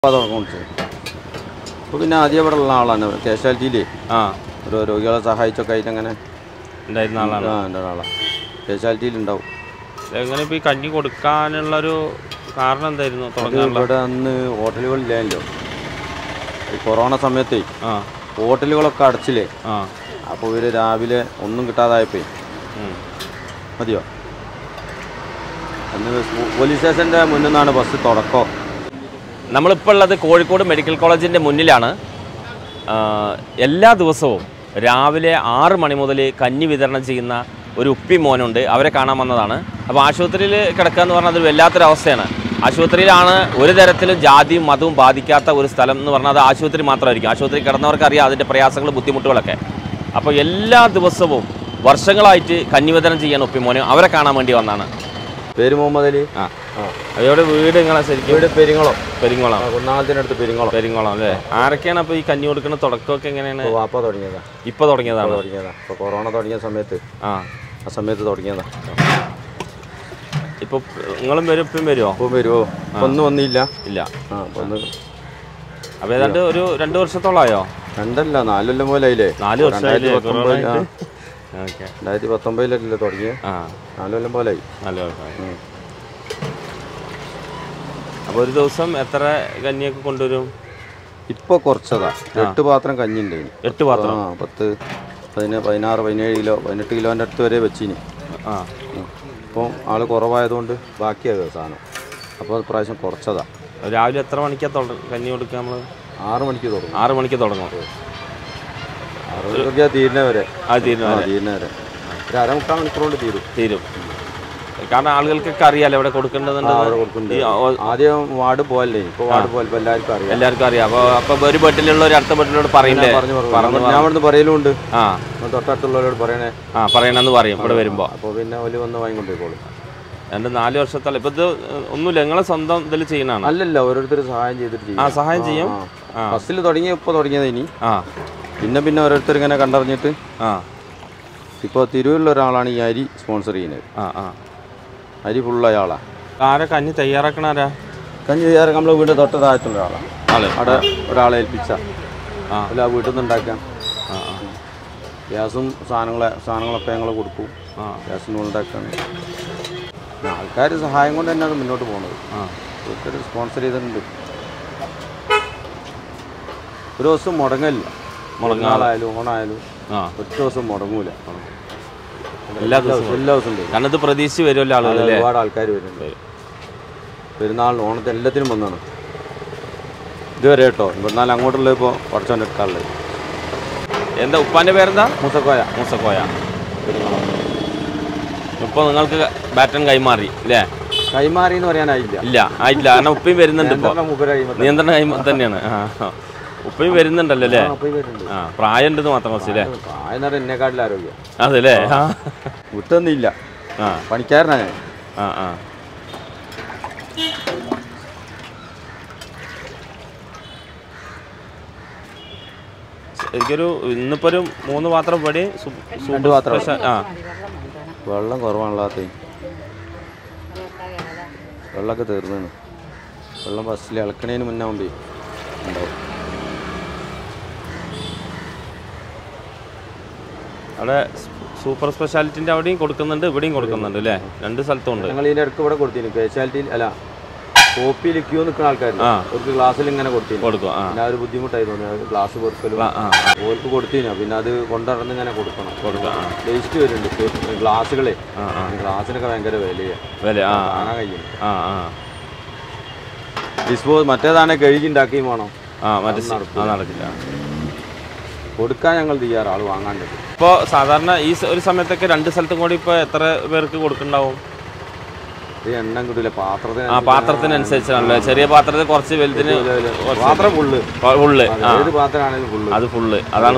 Accounts ഇപ്പോൾ പിന്നെ ആദ്യം ഇവിടെ ഉള്ള ആളാണ് കാഷ്വാലിറ്റിയിൽ ആ ഓരോ രോഗികളെ സഹായിച്ചൊക്കെ ആയിട്ട് അങ്ങനെ ഉണ്ടായിരുന്ന ആളാണ് ആ എൻ്റെ ഒരാളാണ് കാഷ്വാലിറ്റിയിൽ ഉണ്ടാവും എങ്ങനെ ഇപ്പോൾ ഈ കഞ്ഞി കൊടുക്കാനുള്ളൊരു കാരണം എന്തായിരുന്നു അത് തുടങ്ങാനുള്ള ഇവിടെ അന്ന് ഹോട്ടലുകളില്ലല്ലോ ഈ കൊറോണ സമയത്തേ ആ ഹോട്ടലുകളൊക്കെ അടച്ചില്ലേ ആ അപ്പോൾ ഇവർ രാവിലെ ഒന്നും കിട്ടാതായപ്പോ ഉം. മതിയോ അന്ന് സ്കൂ- പോലീസ് സ്റ്റേഷൻ്റെ മുന്നിൽ നിന്നാണ് ബസ് തുടക്കം നമ്മളിപ്പോൾ ഉള്ളത് കോഴിക്കോട് മെഡിക്കൽ കോളേജിൻ്റെ മുന്നിലാണ് ആ, എല്ലാ ദിവസവും രാവിലെ ആറ് മണി മുതൽ കഞ്ഞി വിതരണം ചെയ്യുന്ന ഒരു ഉപ്പി മോനുണ്ട് അവരെ കാണാൻ വന്നതാണ് അപ്പോൾ ആശുപത്രിയിൽ കിടക്കുക എന്ന് പറഞ്ഞാൽ അതൊരു വല്ലാത്തൊരു അവസ്ഥയാണ് ആശുപത്രിയിലാണ് ഒരു തരത്തിലും ജാതിയും മതവും ബാധിക്കാത്ത ഒരു സ്ഥലം എന്ന് പറഞ്ഞാൽ അത് ആശുപത്രി മാത്രമായിരിക്കും ആശുപത്രി കിടന്നവർക്ക് അറിയാം അതിൻ്റെ പ്രയാസങ്ങളും ബുദ്ധിമുട്ടുകളൊക്കെ അപ്പോൾ എല്ലാ ദിവസവും വർഷങ്ങളായിട്ട് കഞ്ഞി വിതരണം ചെയ്യാൻ ഉപ്പി മോന് അവരെ കാണാൻ വേണ്ടി വന്നതാണ് പേര് മുഹമ്മദ് അലി ആ അവരുടെ വീട് നിങ്ങളെ ശരിക്കും ഇവിടെ പെരിങ്ങളം പെരിങ്ങോളം കുന്നാളത്തിനടുത്ത് പെരിങ്ങളം പെരിങ്ങോളം അല്ലേ ആരൊക്കെയാണ് അപ്പോൾ ഈ കഞ്ഞി കൊടുക്കുന്ന തുടക്കമൊക്കെ എങ്ങനെയാണ് ഇപ്പോൾ വാപ്പ തുടങ്ങിയതാ ഇപ്പോൾ തുടങ്ങിയതാണ് തുടങ്ങിയതാ ഇപ്പോൾ കൊറോണ തുടങ്ങിയ സമയത്ത് ആ ആ സമയത്ത് തുടങ്ങിയതാ ഇപ്പോൾ നിങ്ങളും വരും ഇപ്പം വരുമോ അപ്പോൾ വരുമോ ഇപ്പൊ ഒന്നും വന്നില്ല ഇല്ല ആ അപ്പോൾ ഒന്ന് അപ്പോൾ ഏതാണ്ട് ഒരു രണ്ട് വർഷത്തോളമായോ രണ്ടല്ല നാലൊല്ലം പോലെ ആയില്ലേ നാല് വർഷമായില്ലേ രണ്ടായിരത്തി പത്തൊമ്പതിൽ ആ ഓക്കെ രണ്ടായിരത്തി പത്തൊമ്പതിലല്ലേ തുടങ്ങിയത് ആ നാലൊല്ലം പോലെ ആയി നല്ല വർഷമായി അപ്പോൾ ഒരു ദിവസം എത്ര കഞ്ഞിയൊക്കെ കൊണ്ടുവരും ഇപ്പോൾ കുറച്ചതാ എട്ട് പാത്രം കഞ്ഞിണ്ട് ഇനി എട്ട് പാത്രം ആ പത്ത് പതിന പതിനാറ് പതിനേഴ് കിലോ പതിനെട്ട് കിലോൻ്റെ അടുത്ത് വരെ വെച്ചിനി ആ ഇപ്പോൾ ആൾ കുറവായതുകൊണ്ട് ബാക്കിയാകുക സാധനം അപ്പോൾ ഇപ്രാവശ്യം കുറച്ചതാ രാവിലെ എത്ര മണിക്കാണ് തുട കഞ്ഞി കൊടുക്കുക നമ്മൾ ആറ് മണിക്ക് തുടങ്ങും ആറ് മണിക്ക് തുടങ്ങും ആറ് മണിക്കൊക്കെ തീരുന്ന വരെ അത് തീരുന്ന ആ തീരുന്ന വരെ ഒരു അരമുക്കാൽ മണിക്കൂർ കൊണ്ട് തീരും തീരും കാരണം ആളുകൾക്കൊക്കെ അറിയാലോ എവിടെ കൊടുക്കേണ്ടതുണ്ട് അവിടെ കൊടുക്കുന്നുണ്ട് ഈ ഓ- ആദ്യം വാർഡ് പോയല്ലേ ഇപ്പോൾ വാർഡ് പോയപ്പോൾ എല്ലാവർക്കും അറിയാം എല്ലാവർക്കും അറിയാം അപ്പോൾ അപ്പോൾ ഒരു വീട്ടിലുള്ള ഒരു അടുത്ത വീട്ടിലോട് പറയില്ലേ പറഞ്ഞു പറഞ്ഞു ഞാൻ ഇവിടുന്ന് പറയലുണ്ട് ആ തൊട്ടടുത്തുള്ളവരോട് പറയണേ ആ പറയണമെന്ന് പറയും ഇവിടെ വരുമ്പോൾ അപ്പോൾ പിന്നെ വലിയ വന്ന് വാങ്ങിക്കൊണ്ടേക്കോളും രണ്ട് നാല് വർഷത്തോളം ഇപ്പം ഇത് ഒന്നുമില്ല നിങ്ങളെ സ്വന്തം ഇതിൽ ചെയ്യണതാണ് അല്ലല്ല ഓരോരുത്തർ സഹായം ചെയ്തിട്ട് ചെയ്യും ആ സഹായം ചെയ്യും ആ. ഫസ്റ്റിൽ തുടങ്ങിയ ഇപ്പോൾ തുടങ്ങിയത് ഇനി ആ പിന്നെ പിന്നെ ഓരോരുത്തർ ഇങ്ങനെ കണ്ടറിഞ്ഞിട്ട് ആ ഇപ്പോൾ തിരുവല്ല ഒരാളാണ് ഈ അരി സ്പോൺസർ ചെയ്യുന്നത് ആ ആ അരി ഫുള്ള അയാളാണ് ആരാ കഞ്ഞി തയ്യാറാക്കണാരാ കഞ്ഞി ചെയ്യാറ് നമ്മളെ വീട് തൊട്ട് താഴത്തുള്ള ഒരാളാണ് ആള് അവിടെ ഒരാളെ ഏൽപ്പിച്ച ആ. അല്ല ആ വീട്ടിൽ നിന്ന് ഉണ്ടാക്കാം ആ ആ ഗ്യാസും സാധനങ്ങളെ സാധനങ്ങളൊക്കെ ഞങ്ങൾ കൊടുക്കും ആ ഗ്യാസിന് ഉണ്ടാക്കാണ് ആൾക്കാർ സഹായം കൊണ്ട് തന്നെയാണ് മുന്നോട്ട് പോകുന്നത് ആ ഓരോരുത്തർ സ്പോൺസർ ചെയ്തിട്ടുണ്ട് ഒരു ദിവസം മുടങ്ങില്ല മുടങ്ങാളായാലും ഓണായാലും ആ ഒറ്റ ദിവസം മുടങ്ങൂല എല്ലാ ദിവസവും എല്ലാ ദിവസവും ഉണ്ട് കാരണം ഇത് പ്രതീക്ഷിച്ച് വരുമല്ലോ ആളുകൾ അല്ലേ ഒരുപാട് ആൾക്കാർ വരുന്നുണ്ട് പെരുന്നാളിന് ഓണത്തിന് എല്ലാത്തിനും വന്നാണ് ഇതുവരെ കേട്ടോ പെരുന്നാൾ അങ്ങോട്ടുള്ള ഇപ്പോൾ കുറച്ചോൻ്റെ എടുക്കാറുള്ളത് എന്താ ഉപ്പാന്റെ പേരെന്താ മൂസക്കോയ മൂസക്കോയ ഇപ്പോൾ നിങ്ങൾക്ക് ബാറ്റൺ കൈമാറി അല്ലേ കൈമാറി എന്ന് പറയാനായില്ല ഇല്ല ആയിട്ടില്ല കാരണം ഉപ്പയും വരുന്നുണ്ട് ഇപ്പോൾ രണ്ടെണ്ണം മൂപ്പര് കൈമാറി നിയന്ത്രണ കൈ തന്നെയാണ് ആ ആ. ഉപ്പയും വരുന്നുണ്ടല്ലോ അല്ലേ അപ്പോൾ ഈ വരുന്നുണ്ട് ആ പ്രായം ഉണ്ടെന്ന് മാത്രം കുറച്ച് അല്ലേ പ്രായം നേരം എന്നെക്കാട്ടിൽ ആരോഗ്യം അതല്ലേ ആ വിട്ടൊന്നുമില്ല ആ പണിക്കാരനാണ് ഞാൻ ആ ആ എനിക്കൊരു ഇന്നിപ്പോ ഒരു മൂന്ന് പാത്രം പടി രണ്ട് പാത്രം. ആ വെള്ളം കുറവാണല്ലാത്ത വെള്ളമൊക്കെ തീർന്നാണ് വെള്ളം ബസ്സിൽ ഇളക്കണേന് മുന്നേ ആവുമ്പേ ഉണ്ടാവും അവിടെ സൂപ്പർ സ്പെഷ്യാലിറ്റിന്റെ അവിടെയും കൊടുക്കുന്നുണ്ട് ഇവിടെയും കൊടുക്കുന്നുണ്ട് അല്ലേ രണ്ട് സ്ഥലത്തും ഉണ്ട് ഞങ്ങൾ ഇതിൻ്റെ ഇടയ്ക്ക് ഇവിടെ കൊടുത്തിരുന്നു സ്പെഷ്യാലിറ്റിയിൽ അല്ല കോപ്പിയിൽ ക്യൂ നിൽക്കുന്ന ആൾക്കാരുണ്ട് ആ. അവർക്ക് ഗ്ലാസ്സിൽ ഇങ്ങനെ കൊടുത്തിരുന്നു കൊടുക്കും ആ പിന്നെ ആ ഒരു ബുദ്ധിമുട്ടായി തോന്നി അത് ഗ്ലാസ് കൊടുക്കലും ആ ആ ഓർക്ക് കൊടുത്തിരുന്നു പിന്നെ അത് കൊണ്ടുവന്ന് ഇങ്ങനെ കൊടുക്കണം കൊടുക്കാം ആ ടേസ്റ്റ് വരുന്നുണ്ട് ഗ്ലാസ്സുകളെ ആ ആ ഗ്ലാസ്സിനൊക്കെ ഭയങ്കര വിലയാണ് വില ആ കാണാൻ കഴിയും ആ ആ ഡിസ്പോസ് മറ്റേതാണെങ്കിൽ കഴുകി ഉണ്ടാക്കുകയും വേണം ആ മറ്റേ സി- ആ നടക്കില്ല കൊടുക്കാൻ ഞങ്ങൾ തയ്യാറ് ആൾ വാങ്ങാണ്ട് ഇപ്പോൾ സാധാരണ ഈ സ- ഒരു സമയത്തൊക്കെ രണ്ട് സ്ഥലത്തും കൂടി ഇപ്പോൾ എത്ര പേർക്ക് കൊടുക്കുന്നുണ്ടാവും ഈ എണ്ണം കിട്ടില്ല പാത്രത്തിന് ആ പാത്രത്തിനനുസരിച്ചാണല്ലോ ചെറിയ പാത്രത്തിൽ കുറച്ച് വലുതിന് കുറച്ച് പാത്രം ഫുള്ള് ഫുള്ള് ആ ഏത് പാത്രമാണെങ്കിലും ഫുള്ള് അത് ഫുള്ള് അതാണ്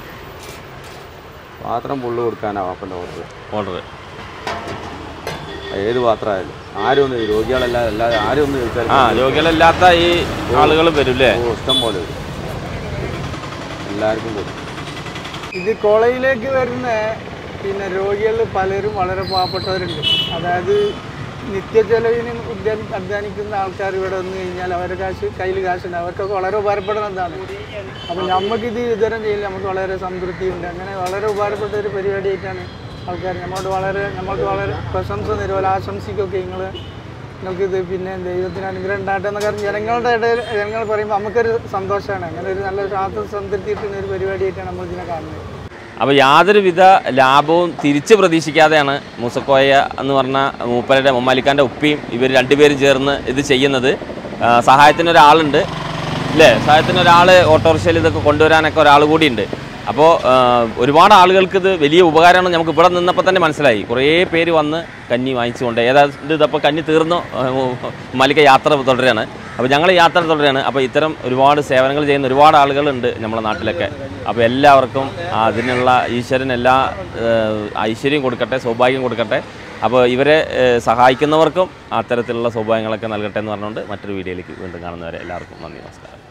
പാത്രം ഫുള്ള് കൊടുക്കാനാ വാപ്പൻ്റെ ഓർഡർ ഓർഡർ ഏത് പാത്രമായാലും ആരും ഒന്ന് രോഗികളല്ലാതെ അല്ലാതെ ആരും ഒന്ന് ചോദിച്ചാൽ ആ രോഗികളില്ലാത്ത ഈ ആളുകൾ വരും അല്ലേ ഓ, ഇഷ്ടം പോലെ വരും എല്ലാവർക്കും കൊടുക്കും ഇത് കോളേജിലേക്ക് വരുന്ന പിന്നെ രോഗികളിൽ പലരും വളരെ പാവപ്പെട്ടവരുണ്ട് അതായത് നിത്യചെലവിന് ഉദ്യാനി അധ്വാനിക്കുന്ന ആൾക്കാർ ഇവിടെ വന്നു കഴിഞ്ഞാൽ അവരുടെ കാശ് കയ്യിൽ കാശുണ്ട് അവർക്കൊക്കെ വളരെ ഉപകാരപ്പെടുന്നതാണ് അപ്പോൾ നമുക്കിത് വിതരണം ചെയ്യില്ല നമുക്ക് വളരെ സംതൃപ്തിയുണ്ട് അങ്ങനെ വളരെ ഉപകാരപ്പെട്ട ഒരു പരിപാടിയായിട്ടാണ് ആൾക്കാർ നമ്മളോട് വളരെ നമ്മൾക്ക് വളരെ പ്രശംസ തരുമല്ലോ ആശംസിക്കൊക്കെ നിങ്ങൾ നിങ്ങൾക്കിത് പിന്നെ ദൈവത്തിന് അനുഗ്രഹം ഉണ്ടാകട്ടെ എന്നൊക്കെ പറഞ്ഞ് ജനങ്ങളുടെ ഇടയിൽ ജനങ്ങൾ പറയുമ്പോൾ നമുക്കൊരു സന്തോഷമാണ് അങ്ങനെ ഒരു നല്ല ശ്വാസം സംതൃപ്തി കിട്ടുന്ന ഒരു പരിപാടിയായിട്ടാണ് നമ്മൾ ഇതിനെ കാണുന്നത് അപ്പോൾ യാതൊരുവിധ ലാഭവും തിരിച്ച് പ്രതീക്ഷിക്കാതെയാണ് മൂസക്കോയ എന്ന് പറഞ്ഞ മൂപ്പരുടെ മമ്മാലിക്കാൻ്റെ ഉപ്പിയും ഇവർ രണ്ടുപേരും ചേർന്ന് ഇത് ചെയ്യുന്നത് ആ, സഹായത്തിന് ഒരാളുണ്ട് അല്ലേ സഹായത്തിന് ഒരാൾ ഓട്ടോറിക്ഷയിൽ ഇതൊക്കെ കൊണ്ടുവരാനൊക്കെ ഒരാൾ കൂടിയുണ്ട് അപ്പോൾ ആ, ഒരുപാട് ആളുകൾക്ക് ഇത് വലിയ ഉപകാരമാണ് നമുക്ക് ഇവിടെ നിന്നപ്പോൾ തന്നെ മനസ്സിലായി കുറേ പേര് വന്ന് കഞ്ഞി വാങ്ങിച്ചുകൊണ്ട് ഏതാണ്ട് ഇതപ്പോൾ കഞ്ഞി തീർന്നു മലിക്ക യാത്ര തുടരുകയാണ് അപ്പോൾ ഞങ്ങൾ യാത്ര തുടരുകയാണ് അപ്പോൾ ഇത്തരം ഒരുപാട് സേവനങ്ങൾ ചെയ്യുന്ന ഒരുപാട് ആളുകളുണ്ട് നമ്മുടെ നാട്ടിലൊക്കെ അപ്പോൾ എല്ലാവർക്കും അതിനുള്ള ഈശ്വരൻ എല്ലാ ഏഹ്, ഐശ്വര്യം കൊടുക്കട്ടെ സൗഭാഗ്യം കൊടുക്കട്ടെ അപ്പോൾ ഇവരെ ഏഹ്, സഹായിക്കുന്നവർക്കും അത്തരത്തിലുള്ള സൗഭാഗ്യങ്ങളൊക്കെ നൽകട്ടെ എന്ന് പറഞ്ഞുകൊണ്ട് മറ്റൊരു വീഡിയോയിലേക്ക് വീണ്ടും കാണുന്നവരെ എല്ലാവർക്കും നന്ദി നമസ്കാരം